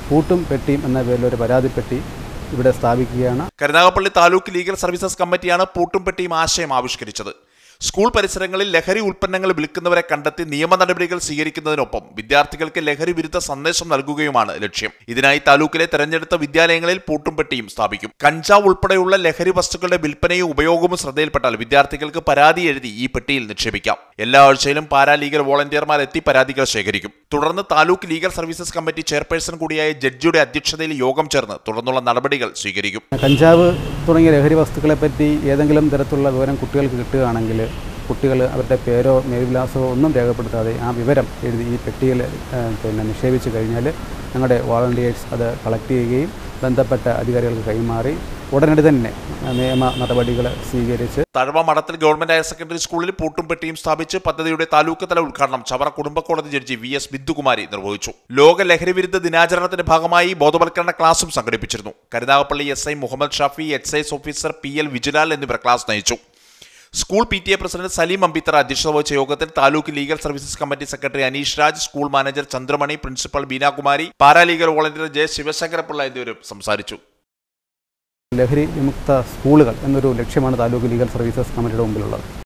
പൂട്ടും പെട്ടിയും എന്ന പേരിൽ ഒരു പരാതിപ്പെട്ടി ഇവിടെ സ്ഥാപിക്കുകയാണ് കരുനാഗപ്പള്ളി താലൂക്ക് ലീഗൽ സർവീസസ് കമ്മിറ്റിയാണ് പൂട്ടും പെട്ടിയും ആശയം ആവിഷ്കരിച്ചത് സ്കൂൾ പരിസരങ്ങളിൽ ലഹരി ഉൽപ്പന്നങ്ങൾ വിൽക്കുന്നവരെ കണ്ടെത്തി നിയമ നടപടികൾ സ്വീകരിക്കുന്നതിനൊപ്പം വിദ്യാർത്ഥികൾക്ക് ലഹരി വിരുദ്ധ സന്ദേശം നൽകുകയുമാണ് ലക്ഷ്യം ഇതിനായി താലൂക്കിലെ തെരഞ്ഞെടുത്ത വിദ്യാലയങ്ങളിൽ പൂട്ടും പെട്ടിയും സ്ഥാപിക്കും കഞ്ചാവ് ഉൾപ്പെടെയുള്ള ലഹരി വസ്തുക്കളുടെ വിൽപ്പനയും ഉപയോഗവും ശ്രദ്ധയിൽപ്പെട്ടാൽ വിദ്യാർത്ഥികൾക്ക് പരാതി എഴുതി ഈ പെട്ടിയിൽ നിക്ഷേപിക്കാം എല്ലാ ആഴ്ചയിലും പാരാ ലീഗൽ വോളണ്ടിയർമാർ എത്തി പരാതികൾ ശേഖരിക്കും തുടർന്ന് taluk legal services committee chairperson കൂടിയായ ജഡ്ജിയുടെ അധ്യക്ഷതയിൽ യോഗം ചേർന്ന് തുടർന്നുള്ള നടപടികൾ സ്വീകരിക്കും കഞ്ചാവ് തുടങ്ങിയ ലഹരി വസ്തുക്കളെ പറ്റി ഏതെങ്കിലും തരത്തിലുള്ള വിവരം കുട്ടികൾക്ക് കിട്ടുകയാണെങ്കിൽ കുട്ടികൾ അവരുടെ പേരോ മേൽവിലാസമോ ഒന്നും രേഖപ്പെടുത്താതെ ആ വിവരം എഴുതി ഈ പെട്ടിയിൽ ഏഹ്, പിന്നെ നിക്ഷേപിച്ച് കഴിഞ്ഞാൽ ഞങ്ങളുടെ വോളണ്ടിയേഴ്സ് അത് കളക്ട് ചെയ്യുകയും ബന്ധപ്പെട്ട അധികാരികൾക്ക് കൈമാറി ഉടനടി തന്നെ നിയമ നടപടികൾ സ്വീകരിച്ച് തഴവ മഠത്തിൽ ഗവൺമെന്റ് ഹയർ സെക്കൻഡറി സ്കൂളിൽ പൂട്ടും പെട്ടിയും സ്ഥാപിച്ച് പദ്ധതിയുടെ താലൂക്ക് തല ഉദ്ഘാടനം ചവറ കുടുംബ കോടതി ജഡ്ജി വി എസ് ബിന്ദുകുമാരി നിർവഹിച്ചു ലോക ലഹരി വിരുദ്ധ ദിനാചരണത്തിന്റെ ഭാഗമായി ബോധവൽക്കരണ ക്ലാസും സംഘടിപ്പിച്ചിരുന്നു Karunagappally S I Muhammad Shafi excise officer P L Vijilal എന്നിവർ ക്ലാസ് നയിച്ചു school P T A president Saleem Ambithara അധ്യക്ഷത വഹിച്ച യോഗത്തിൽ taluk legal services committee secretary Aneesh Raj school manager Chandramani principal Beenakumari paralegal volunteer J Sivasankarapillai എന്നിവരും സംസാരിച്ചു ലഹരി വിമുക്ത സ്കൂളുകൾ എന്നൊരു ലക്ഷ്യമാണ് താലൂക്ക് ലീഗൽ സർവീസസ് കമ്മിറ്റിയുടെ മുമ്പിലുള്ളത്